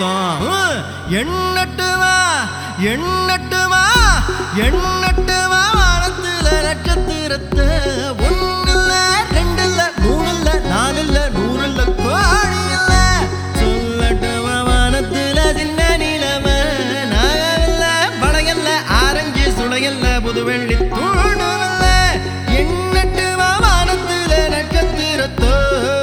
சுத்தம் எண்ணட்டுமா எண்ணட்டுமா எண்ணட்டுமா வானத்துல நட்சத்திரத்தை ஒண்ணுல ரெண்டுல மூணுல நாலுல நூறுல கோடி இல்ல சொல்லட்டுமா வானத்துல சின்ன நிலம நாகல்ல படையல்ல ஆரஞ்சு சுளையல்ல புதுவெள்ளி தூணுல எண்ணட்டுமா வானத்துல நட்சத்திரத்தோ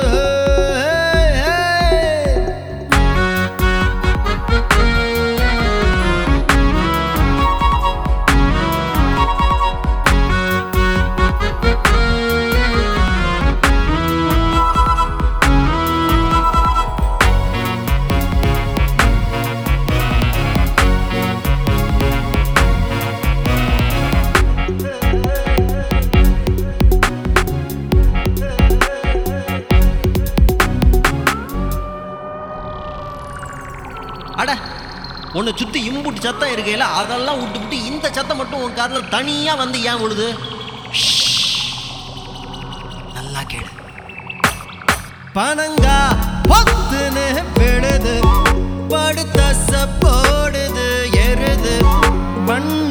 அட உன்னை சுத்தி இம்புட்டு சத்தம் இருக்கையில அதெல்லாம் விட்டு விட்டு இந்த சத்தம் மட்டும் உன் காதுல தனியா வந்து ஏன் விழுது நல்லா கேடு பனங்கா பொத்துன்னு விடுது படுத்த போடுது எருது வண்ண